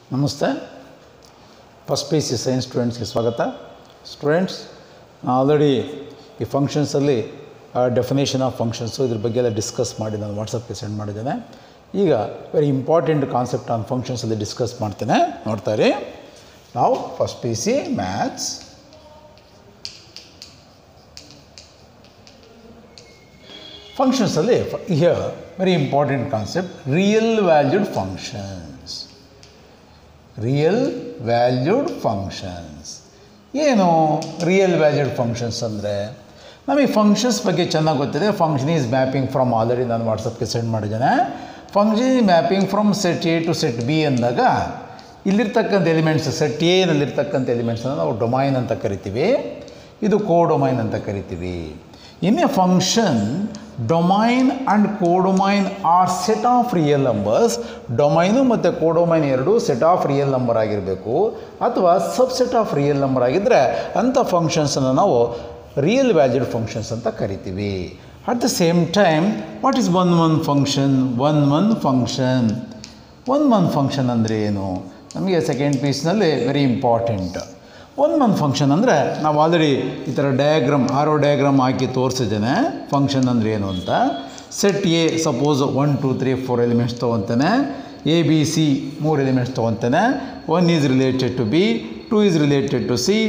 ನಮಸ್ತೆ first P C science ಸ್ಟೂಡೆಂಟ್ಸ್ಗೆ ಸ್ವಾಗತ ಸ್ಟೂಡೆಂಟ್ಸ್ ಆಲ್ರೆಡಿ ಈ ಫಂಕ್ಷನ್ಸಲ್ಲಿ ಡೆಫಿನೇಷನ್ ಆಫ್ ಫಂಕ್ಷನ್ಸು ಇದ್ರ ಬಗ್ಗೆ ಎಲ್ಲ ಡಿಸ್ಕಸ್ ಮಾಡಿ ನಾನು ವಾಟ್ಸಪ್ಗೆ ಸೆಂಡ್ ಮಾಡಿದ್ದೇನೆ ಈಗ ವೆರಿ ಇಂಪಾರ್ಟೆಂಟ್ ಕಾನ್ಸೆಪ್ಟ್ ಆನ್ ಫಂಕ್ಷನ್ಸಲ್ಲಿ ಡಿಸ್ಕಸ್ ಮಾಡ್ತೇನೆ ನೋಡ್ತಾ ಇರಿ ನಾವು ಫಸ್ಟ್ ಪಿ ಸಿ ಮ್ಯಾಥ್ಸ್ ಫಂಕ್ಷನ್ಸಲ್ಲಿ here very important concept real valued functions real valued functions ಏನು ರಿಯಲ್ ವ್ಯಾಲ್ಯೂಡ್ ಫಂಕ್ಷನ್ಸ್ ಅಂದರೆ ನಮಗೆ ಫಂಕ್ಷನ್ಸ್ ಬಗ್ಗೆ ಚೆನ್ನಾಗಿ ಗೊತ್ತಿದೆ function is mapping from already ನಾನು ವಾಟ್ಸಪ್ಗೆ ಸೆಂಡ್ ಮಾಡಿದ್ದೇನೆ function is mapping from set A to set B ಅಂದಾಗ ಇಲ್ಲಿರ್ತಕ್ಕಂಥ ಎಲಿಮೆಂಟ್ಸ್ ಸೆಟ್ ಎನಲ್ಲಿರ್ತಕ್ಕಂಥ ಎಲಿಮೆಂಟ್ಸನ್ನು ನಾವು ಡೊಮೈನ್ ಅಂತ ಕರಿತೀವಿ ಇದು ಕೋಡೊಮೈನ್ ಅಂತ ಕರಿತೀವಿ in a function domain and codomain are set of real numbers domain ಮತ್ತು ಕೋಡೊಮೈನ್ ಎರಡು ಸೆಟ್ ಆಫ್ ರಿಯಲ್ ನಂಬರ್ ಆಗಿರಬೇಕು ಅಥವಾ ಸಬ್ಸೆಟ್ ಆಫ್ ರಿಯಲ್ ನಂಬರ್ ಆಗಿದ್ದರೆ ಅಂಥ ಫಂಕ್ಷನ್ಸನ್ನು ನಾವು ರಿಯಲ್ ವ್ಯಾಲ್ಯೂಡ್ ಫಂಕ್ಷನ್ಸ್ ಅಂತ ಕರಿತೀವಿ at the same time what is one one function one one function one one function ಅಂದರೆ ಏನು ನಮಗೆ ಸೆಕೆಂಡ್ ಪೀಸ್ನಲ್ಲಿ very important one month function ಅಂದರೆ ನಾವು ಆಲ್ರೆಡಿ ಈ ಥರ ಡಯಾಗ್ರಾಮ್ ಆರೋ ಡಯಾಗ್ರಾಮ್ ಹಾಕಿ ತೋರಿಸಿದ್ದೇನೆ ಫಂಕ್ಷನ್ ಅಂದರೆ ಏನು ಅಂತ set A suppose one two three four elements ತೊಗೊತಾನೆ ಎ ಬಿ ಸಿ ಮೂರು ಎಲಿಮೆಂಟ್ಸ್ ತೊಗೊತಾನೆ one is related to B two is related to C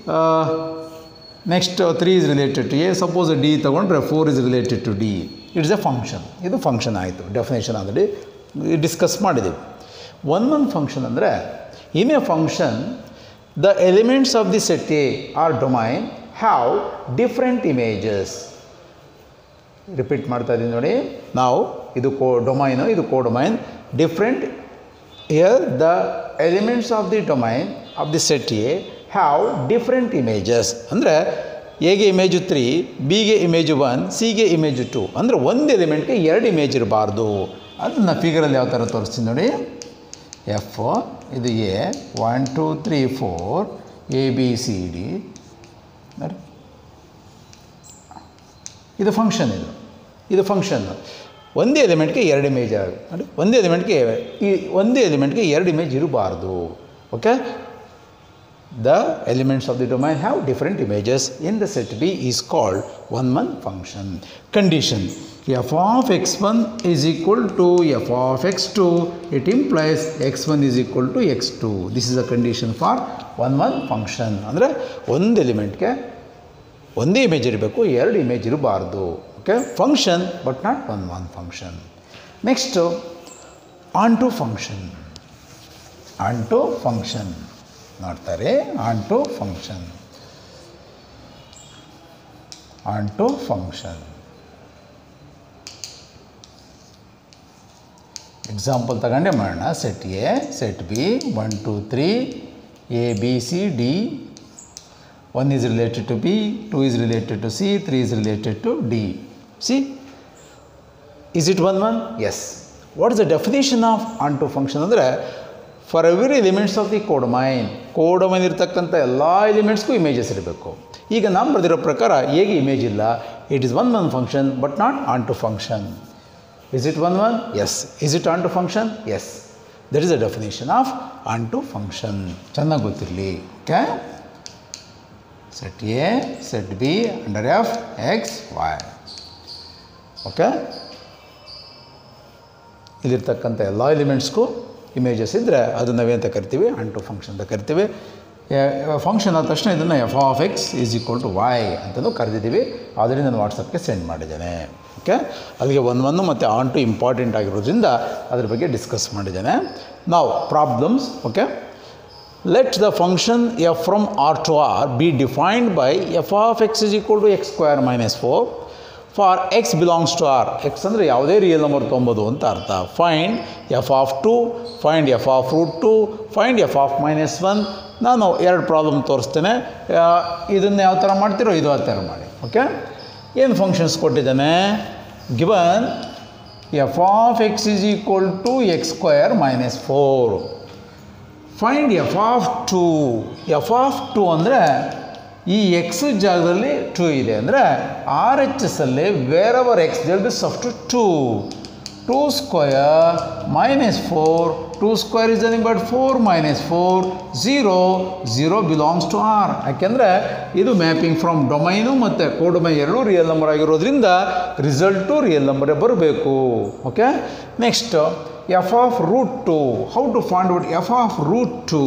next three is related to A suppose D ತೊಗೊಂಡ್ರೆ four is related to D it's a function ಇದು function ಆಯಿತು definition already discuss ಮಾಡಿದ್ದೀವಿ one month function ಅಂದರೆ in a function the elements of the set A or domain have different images. Repeat ಮಾಡ್ತಾ ಇದ್ದೀನಿ ನೋಡಿ ನಾವು ಇದು ಕೋ ಡೊಮೈನು ಇದು codomain different here the elements of the domain of the set A have different images ಅಂದರೆ ಎಗೆ image three ಬಿಗೆ image one ಸಿಗೆ ಇಮೇಜು ಟು ಅಂದರೆ ಒಂದು ಎಲಿಮೆಂಟ್ಗೆ ಎರಡು ಇಮೇಜ್ ಇರಬಾರ್ದು ಅದನ್ನು ಫಿಗರಲ್ಲಿ ಯಾವ ಥರ ತೋರಿಸ್ತೀನಿ ನೋಡಿ ಎಫ್ ಇದು A one two three four A B C D ನೋಡಿ ಇದು ಫಂಕ್ಷನ್ ಇದು ಇದು ಫಂಕ್ಷನ್ ಒಂದೇ ಎಲಿಮೆಂಟ್ಗೆ ಎರಡು ಇಮೇಜ್ ನೋಡಿ ಒಂದೇ ಎಲಿಮೆಂಟ್ಗೆ ಈ ಒಂದೇ ಎಲಿಮೆಂಟ್ಗೆ ಎರಡು ಇಮೇಜ್ ಇರಬಾರ್ದು okay the elements of the domain have different images in the set B is called one month function condition f of x1 is equal to f of x2 it implies x1 is equal to x2 this is a condition for one one function ಅಂದರೆ ಒಂದು ಎಲಿಮೆಂಟ್ಗೆ ಒಂದೇ image ಇರಬೇಕು ಎರಡು image ಇರಬಾರ್ದು okay function but not one one function next onto function onto function ನೋಡ್ತಾರೆ onto function onto function example ತಗೊಂಡೆ ಮಾಡೋಣ set A set B one two three A B C D one is related to B two is related to C three is related to D see is it one one yes what is the definition of onto function ಅಂದರೆ for every elements of the codomain codomain ಇರ್ತಕ್ಕಂಥ ಎಲ್ಲ ಎಲಿಮೆಂಟ್ಸ್ಗೂ images ಇರಬೇಕು ಈಗ ನಾನು ಬರೆದಿರೋ ಪ್ರಕಾರ ಹೇಗೆ image ಇಲ್ಲ it is one one function but not onto function Is it one one? Yes. Is it onto function? Yes. That is the definition of onto function. ಚೆನ್ನಾಗಿ ಗೊತ್ತಿರಲಿ okay set A set B under F X Y okay ಇಲ್ಲಿರ್ತಕ್ಕಂಥ ಎಲ್ಲ ಎಲಿಮೆಂಟ್ಸ್ಗೂ images ಇದ್ದರೆ ಅದು ನಾವೇಂತ ಕರಿತೀವಿ ಅಂಟು function ಅಂತ ಕರಿತೀವಿ ಫಂಕ್ಷನ್ ಆದ ತಕ್ಷಣ ಇದನ್ನು F of X is equal to Y ಅಂತಲೂ ಕರೆದಿದ್ದೀವಿ ಆಲ್ರೆಡಿ ನಾನು ವಾಟ್ಸಪ್ಗೆ ಸೆಂಡ್ ಮಾಡಿದ್ದೇನೆ ಓಕೆ ಅಲ್ಲಿಗೆ ಒಂದು ಒಂದು ಮತ್ತು ಆನ್ ಟು ಇಂಪಾರ್ಟೆಂಟ್ ಆಗಿರೋದ್ರಿಂದ ಅದ್ರ ಬಗ್ಗೆ ಡಿಸ್ಕಸ್ ಮಾಡಿದ್ದೇನೆ ನಾವು problems okay let the function F from R to R be defined by F of X is equal to X square minus four for X belongs to R X ಅಂದರೆ ಯಾವುದೇ real number ತೊಂಬೋದು ಅಂತ ಅರ್ಥ find F of two find F of root two find F of minus one ನಾನು ಎರಡು problem ತೋರಿಸ್ತೇನೆ ಇದನ್ನು ಯಾವ ಥರ ಮಾಡ್ತೀರೋ ಇದು ಆ ಥರ ಮಾಡಿ ಓಕೆ ಏನು ಫಂಕ್ಷನ್ಸ್ ಕೊಟ್ಟಿದ್ದಾನೆ given F of X is equal to X square minus four find F of two F of two ಅಂದರೆ ಈ ಎಕ್ಸ್ ಜಾಗದಲ್ಲಿ ಟು ಇದೆ ಅಂದರೆ ಆರ್ ಎಚ್ ಎಸ್ ಅಲ್ಲಿ wherever X they'll be sub to two two square minus four two square is nothing but four minus four zero zero belongs to R ಯಾಕೆಂದರೆ ಇದು mapping from domain ಮತ್ತು codomain ಎರಡೂ real number ಆಗಿರೋದ್ರಿಂದ result real ನಂಬರೇ ಬರಬೇಕು okay next F of root two how to find out F of root two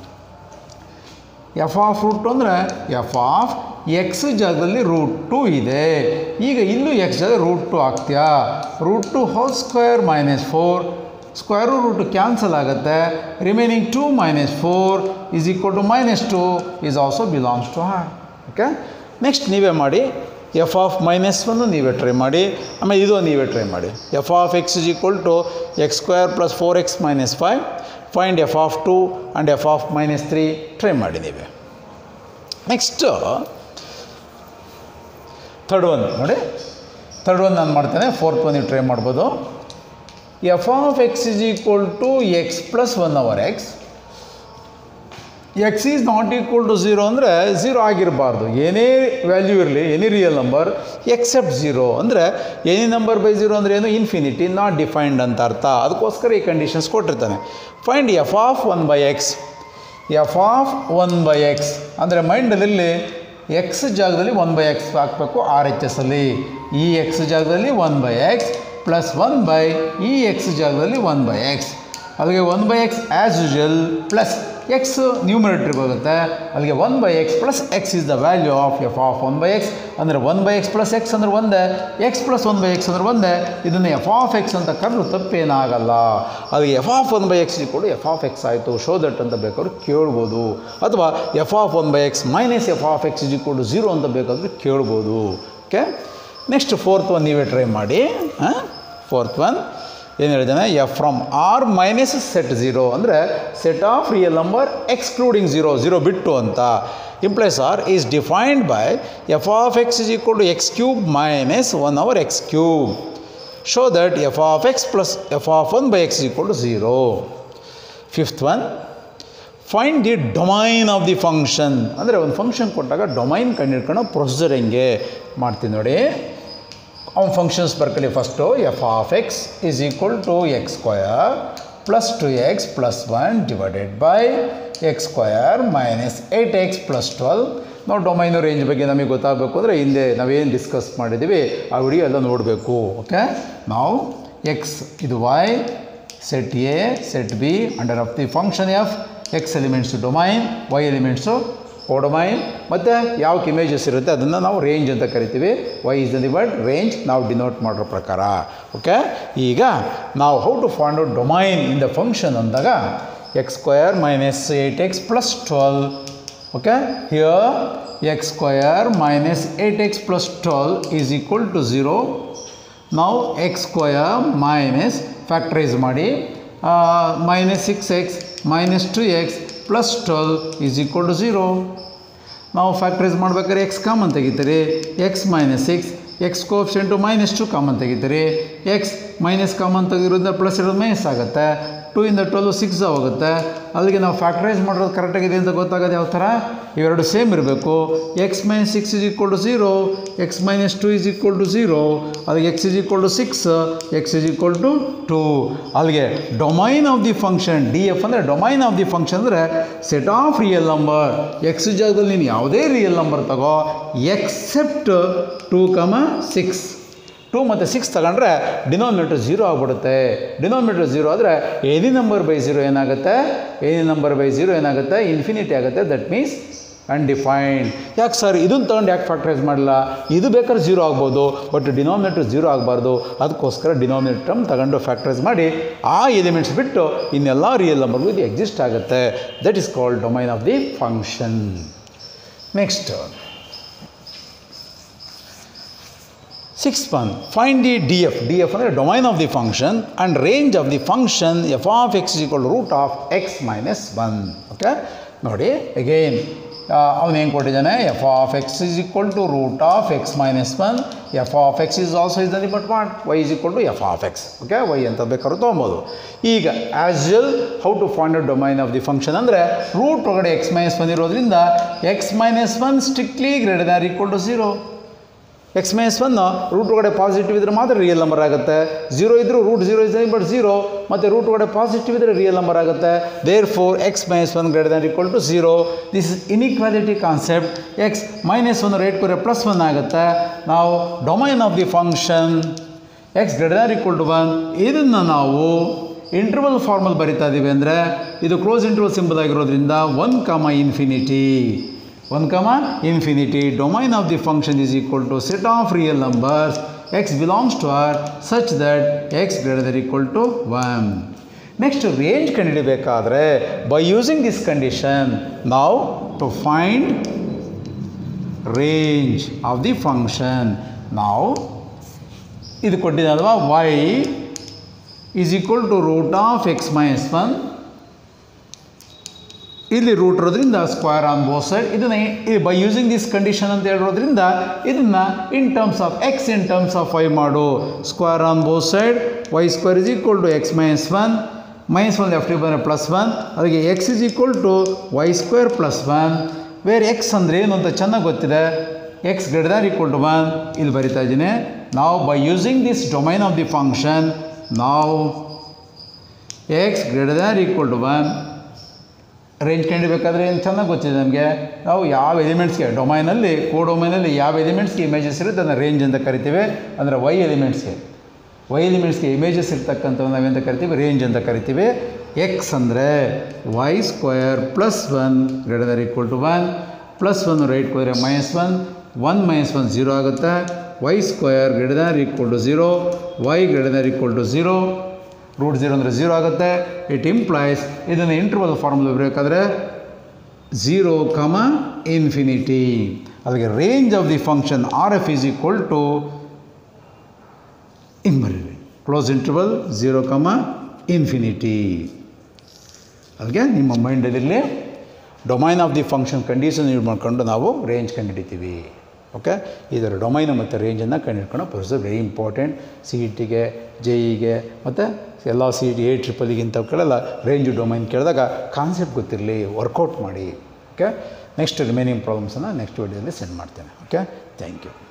F of root ಅಂದರೆ F of X ಜಾಗದಲ್ಲಿ root two ಇದೆ ಈಗ ಇಲ್ಲೂ ಎಕ್ಸ್ ಜಾಗ ರೂಟ್ ಟು ಆಗ್ತೀಯಾ root two whole square minus four square root cancel ಆಗುತ್ತೆ remaining two minus four is equal to minus two is also belongs to R okay next ನೀವೇ ಮಾಡಿ F of minus ಒಂದು ನೀವೇ try ಮಾಡಿ ಆಮೇಲೆ ಇದು ನೀವೇ ಟ್ರೈ ಮಾಡಿ F of X is equal to X square plus four X minus five find F of two and F of minus three try ಮಾಡಿ ನೀವೇ ನೆಕ್ಸ್ಟ್ ಥರ್ಡ್ ಒನ್ ನೋಡಿ ಥರ್ಡ್ ಒನ್ ನಾನು ಮಾಡ್ತೇನೆ ಫೋರ್ತ್ ಒನ್ ನೀವು try ಮಾಡ್ಬೋದು F of X is equal to X plus one over X X is not equal to zero ಅಂದರೆ zero ಆಗಿರಬಾರ್ದು ಏನೇ ವ್ಯಾಲ್ಯೂ ಇರಲಿ any real number except zero ಅಂದರೆ ಎನಿ ನಂಬರ್ ಬೈ ಝೀರೋ ಅಂದರೆ ಏನು infinity not defined ಅಂತ ಅರ್ಥ ಅದಕ್ಕೋಸ್ಕರ ಈ ಕಂಡೀಷನ್ಸ್ ಕೊಟ್ಟಿರ್ತಾನೆ find F of one by X F of one by X ಅಂದರೆ ಮೈಂಡಲ್ಲಿ ಎಕ್ಸ್ ಜಾಗದಲ್ಲಿ ಒನ್ ಬೈ ಎಕ್ಸ್ ಹಾಕಬೇಕು ಆರ್ ಎಚ್ ಎಸ್ ಅಲ್ಲಿ ಈ ಎಕ್ಸ್ ಜಾಗದಲ್ಲಿ one by X plus one by ಈ ಎಕ್ಸ್ ಜಾಗದಲ್ಲಿ ಒನ್ ಬೈ ಎಕ್ಸ್ ಅಲ್ಲಿಗೆ one by X as usual plus X ನ್ಯೂಮಿನೇಟ್ರಿಗೆ ಹೋಗುತ್ತೆ ಅಲ್ಲಿಗೆ one by X plus X is the value of F of one by X ಅಂದರೆ one by X plus X ಅಂದ್ರೆ ಒಂದೇ X plus one by X ಅಂದ್ರೆ ಒಂದೇ ಇದನ್ನು F of X ಅಂತ ಕರೆದು ತಪ್ಪೇನಾಗಲ್ಲ ಅದಕ್ಕೆ f of one by x ಕೂಡ ಎಫ್ ಆಫ್ ಎಕ್ಸ್ ಆಯಿತು ಶೋ ದಟ್ ಅಂತ ಬೇಕಾದ್ರೂ ಕೇಳ್ಬೋದು ಅಥವಾ f of one by x minus f of X is equal zero ಅಂತ ಬೇಕಾದರೂ ಕೇಳ್ಬೋದು ಓಕೆ ನೆಕ್ಸ್ಟ್ ಫೋರ್ತ್ ಒನ್ ನೀವೇ ಟ್ರೈ ಮಾಡಿ ಫೋರ್ತ್ ಒನ್ ಏನು ಹೇಳಿದ್ದಾನೆ f from R minus set zero ಅಂದರೆ set of real number excluding zero zero ಬಿಟ್ಟು ಅಂತ implies R is defined by F of X is equal to x cube minus one over x cube show that f of x plus f of one by x equal to zero fifth one find the domain of the function ಅಂದರೆ ಒಂದು function ಕೊಟ್ಟಾಗ domain ಕಂಡಿಡ್ಕೊಳ್ಳೋ procedure ಹೆಂಗೆ ಮಾಡ್ತೀನಿ ನೋಡಿ ಅವ್ನ functions ಬರ್ಕೊಳ್ಳಿ first f of X is equal to X square plus two X plus one divided by x square minus eight x plus twelve ನಾವು domain range ಬಗ್ಗೆ ನಮಗೆ ಗೊತ್ತಾಗಬೇಕು ಅಂದರೆ ಹಿಂದೆ ನಾವೇನು ಡಿಸ್ಕಸ್ ಮಾಡಿದ್ದೀವಿ ಆ ವಿಡಿಯೋ ಎಲ್ಲ ನೋಡಬೇಕು ಓಕೆ ನಾವು ಎಕ್ಸ್ ಇದು y set A set B under of the function f x elements domain y elements codomain ಮತ್ತು ಯಾವಕ್ಕೆ ಇಮೇಜಸ್ ಇರುತ್ತೆ ಅದನ್ನು ನಾವು ರೇಂಜ್ ಅಂತ ಕರಿತೀವಿ y is the word range ನಾವು ಡಿನೋಟ್ ಮಾಡೋ ಪ್ರಕಾರ ಓಕೆ ಈಗ ನಾವು how to find out domain in the function ಅಂದಾಗ x square minus eight x plus twelve okay here x square minus eight x plus twelve is equal to zero ನಾವು x square minus factorise ಮಾಡಿ minus six x minus two X plus twelve is equal to zero ನಾವು factorise ಮಾಡ್ಬೇಕಾದ್ರೆ x common ತೆಗಿತೀರಿ x minus six x coefficient minus two common ತೆಗಿತೀರಿ x minus common ತೆಗಿರೋದ್ರಿಂದ plus ಇರೋದು minus ಆಗುತ್ತೆ two ಇಂದ twelve six ಹೋಗುತ್ತೆ ಅಲ್ಲಿಗೆ ನಾವು ಫ್ಯಾಕ್ಟ್ರೈಸ್ ಮಾಡೋದು ಕರೆಕ್ಟಾಗಿದೆ ಅಂತ ಗೊತ್ತಾಗೋದು ಯಾವ ಥರ ಇವೆರಡು ಸೇಮ್ ಇರಬೇಕು x minus six is equal to zero x minus two is equal to zero ಅದಕ್ಕೆ x is equal to six x is equal to two ಅಲ್ಲಿಗೆ domain of the function D F ಅಂದರೆ domain of the function ಅಂದರೆ set of real number x ಜಾಗದಲ್ಲಿ ನೀನು ಯಾವುದೇ real number ತಗೋ except two comma six two ಮತ್ತು six ತಗೊಂಡ್ರೆ denominator zero ಆಗಿಬಿಡುತ್ತೆ ಡಿನೋಮಿನೇಟರ್ ಝೀರೋ ಆದರೆ ಎನಿ ನಂಬರ್ ಬೈ ಝೀರೋ ಏನಾಗುತ್ತೆ ಎನಿ ನಂಬರ್ ಬೈ ಝೀರೋ ಏನಾಗುತ್ತೆ ಇನ್ಫಿನಿಟಿ ಆಗುತ್ತೆ ದಟ್ ಮೀನ್ಸ್ ಅನ್ಡಿಫೈನ್ಡ್ ಯಾಕೆ ಸರ್ ಇದನ್ನು ತೊಗೊಂಡು ಯಾಕೆ ಫ್ಯಾಕ್ಟ್ರೈಸ್ ಮಾಡಲ್ಲ ಇದು ಬೇಕಾದ್ರೆ ಝೀರೋ ಆಗ್ಬೋದು ಬಟ್ ಡಿನೋಮಿನೇಟರ್ ಝೀರೋ ಆಗಬಾರ್ದು ಅದಕ್ಕೋಸ್ಕರ ಡಿನೋಮಿನೇಟಮ್ ತಗೊಂಡು ಫ್ಯಾಕ್ಟ್ರೈಸ್ ಮಾಡಿ ಆ ಎಲಿಮೆಂಟ್ಸ್ ಬಿಟ್ಟು ಇನ್ನೆಲ್ಲ ರಿಯಲ್ ನಂಬರ್ಗೂ ಇದು ಎಕ್ಸಿಸ್ಟ್ ಆಗುತ್ತೆ that is called domain of the function next six one find the D F D F ಅಂದರೆ domain of the function and range of the function f of x equal root of x minus one okay ನೋಡಿ again ಅವನು ಏನು ಕೊಟ್ಟಿದ್ದಾನೆ f of X is equal to root of x minus one f of X is also is but what y is equal to F of X okay y ಅಂತ ಬೇಕಾದ್ರೂ ತೊಗೊಬೋದು ಈಗ as well how to find out domain of the function ಅಂದರೆ root ಒಳಗಡೆ x minus one ಇರೋದ್ರಿಂದ x minus one strictly greater than equal to zero x minus one root ಒಳಗಡೆ positive ಇದ್ರೆ ಮಾತ್ರ ರಿಯಲ್ ನಂಬರ್ ಆಗುತ್ತೆ ಝೀರೋ ಇದ್ದರೂ root zero is but zero ಮತ್ತು root ಒಳಗಡೆ ಪಾಸಿಟಿವ್ ಇದ್ದರೆ ರಿಯಲ್ ನಂಬರ್ ಆಗುತ್ತೆ therefore X minus one greater than equal to zero this is inequality concept x minus one ರೇಟ್ ಕೊರೆ ಪ್ಲಸ್ ಒನ್ ಆಗುತ್ತೆ ನಾವು domain of the function x greater than equal to one ಇದನ್ನು ನಾವು interval ಫಾರ್ಮಲ್ ಬರಿತಾ ಇದ್ದೀವಿ ಅಂದರೆ ಇದು ಕ್ಲೋಸ್ ಇಂಟರ್ವಲ್ ಸಿಂಬಲ್ ಆಗಿರೋದ್ರಿಂದ one comma infinity one comma infinity domain of the function is equal to set of real numbers x belongs to R such that x greater than equal to one next range ಕಂಡುಹಿಡಿಬೇಕಾದ್ರೆ by using this condition ನಾವು to find range of the function ನಾವು ಇದು ಕೊಟ್ಟಿದ್ದಲ್ವಾ y is equal to root of x minus one ಇಲ್ಲಿ root ಇರೋದ್ರಿಂದ square on both side ಇದನ್ನು by using this condition ಅಂತ ಹೇಳಿರೋದ್ರಿಂದ ಇದನ್ನು in terms of x in terms of y ಮಾಡು square on both side y square is equal to x minus one minus one ಲೆಫ್ಟಿಗೆ ಬಂದರೆ plus one ಅದಕ್ಕೆ x is equal to y square plus one where x ಅಂದರೆ ಏನು ಅಂತ ಚೆನ್ನಾಗಿ ಗೊತ್ತಿದೆ x greater than equal to one ಇಲ್ಲಿ ಬರಿತಾ ಇದ್ದೀನಿ ನಾವು by using this domain of the function ನಾವು x greater than equal to one range ಕಂಡಿಬೇಕಾದ್ರೆ ಏನು ಚೆನ್ನಾಗಿ ಗೊತ್ತಿದೆ ನಮಗೆ ನಾವು ಯಾವ ಎಲಿಮೆಂಟ್ಸ್ಗೆ ಡೊಮೈನಲ್ಲಿ ಕೋ ಡೊಮೈನಲ್ಲಿ ಯಾವ ಎಲಿಮೆಂಟ್ಸ್ಗೆ ಇಮೇಜಸ್ ಇರುತ್ತೆ ಅದನ್ನು ರೇಂಜ್ ಅಂತ ಕರಿತೀವಿ ಅಂದರೆ ವೈ ಎಲಿಮೆಂಟ್ಸ್ಗೆ ವೈ ಎಲಿಮೆಂಟ್ಸ್ಗೆ ಇಮೇಜಸ್ ಇರ್ತಕ್ಕಂಥವು ನಾವೆಂತ ಕರಿತೀವಿ ರೇಂಜ್ ಅಂತ ಕರಿತೀವಿ ಎಕ್ಸ್ ಅಂದರೆ y square plus one greater than equal to one plus one right ಹೋದರೆ minus one one minus one zero ಆಗುತ್ತೆ y square greater than equal to zero y greater than equal to zero root zero ಅಂದರೆ zero ಆಗುತ್ತೆ it implies ಇದನ್ನು interval formula ಬರಬೇಕಾದ್ರೆ zero comma infinity ಅದಕ್ಕೆ range of the function R F is equal to ಹಿಂಗೆ ಬರೀರಿ close interval zero comma infinity ಅದಕ್ಕೆ ನಿಮ್ಮ ಮೈಂಡಲ್ಲಿರಲಿ domain of the function condition use ಮಾಡ್ಕೊಂಡು ನಾವು ರೇಂಜ್ ಕಂಡುಹಿಡಿತೀವಿ ಓಕೆ ಇದರ ಡೊಮೈನು ಮತ್ತು ರೇಂಜನ್ನು ಕಂಡುಹಿಡ್ಕೊಂಡು process very important C E ಟಿಗೆ ಜೆ ಇಗೆ ಮತ್ತು ಎಲ್ಲ ಸಿ ಇ ಟಿ ಎ ಟ್ರಿಪಲ್ಗೆ ಇಂಥವಕ್ಕೆಲ್ಲ ರೇಂಜ್ ಡೊಮೈನ್ ಕೇಳಿದಾಗ ಕಾನ್ಸೆಪ್ಟ್ ಗೊತ್ತಿರಲಿ ವರ್ಕೌಟ್ ಮಾಡಿ ಓಕೆ ನೆಕ್ಸ್ಟ್ ರಿಮೈನಿಂಗ್ ಪ್ರಾಬ್ಲಮ್ಸನ್ನು ನೆಕ್ಸ್ಟ್ ವಿಡಿಯೋದಲ್ಲಿ ಸೆಂಡ್ ಮಾಡ್ತೇನೆ ಓಕೆ ಥ್ಯಾಂಕ್ ಯು